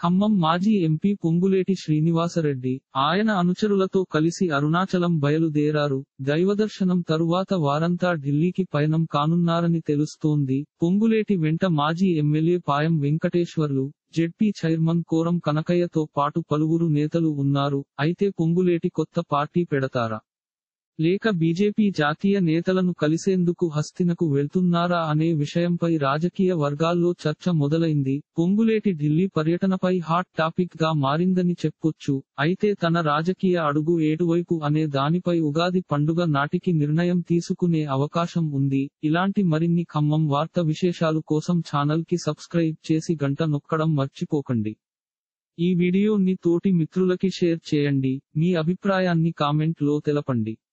ఖమ్మం మాజీ ఎంపీ పొంగులేటి శ్రీనివాసరెడ్డి ఆయన అనుచరులతో కలిసి అరుణాచలం బయలుదేరారు దైవదర్శనం తరువాత వారంతా ఢిల్లీకి పయనం కానున్నారని తెలుస్తోంది పొంగులేటి వెంట మాజీ MLA Payam Venkateswarlu ZP chairman Koram కనకయ్యతో పాటు పలువురు నేతలు ఉన్నారు అయితే పొంగులేటి కొత్త పార్టీ పెడతారా లేక బీజేపీ జాతీయ నేతలను కలిసేందుకు హస్తినకు వెళ్తున్నారా అనే విషయంపై రాజకీయ వర్గాల్లో చర్చ మొదలైంది పొంగులేటి ఢిల్లీ పర్యటనపై హాట్ టాపిక్ గా మారిందని చెప్పొచ్చు అయితే తన రాజకీయ అడుగు ఏటువైపు అనే దానిపై ఉగాది పండుగ నాటికి నిర్ణయం తీసుకునే అవకాశం ఉంది ఇలాంటి మరిన్ని ఖమ్మం వార్త విశేషాలు కోసం ఛానల్ కి సబ్స్క్రైబ్ చేసి గంట నొక్కడం మర్చిపోకండి ఈ వీడియోని తోటి మిత్రులకి షేర్ చేయండి మీ అభిప్రాయాన్ని కామెంట్ లో తెలపండి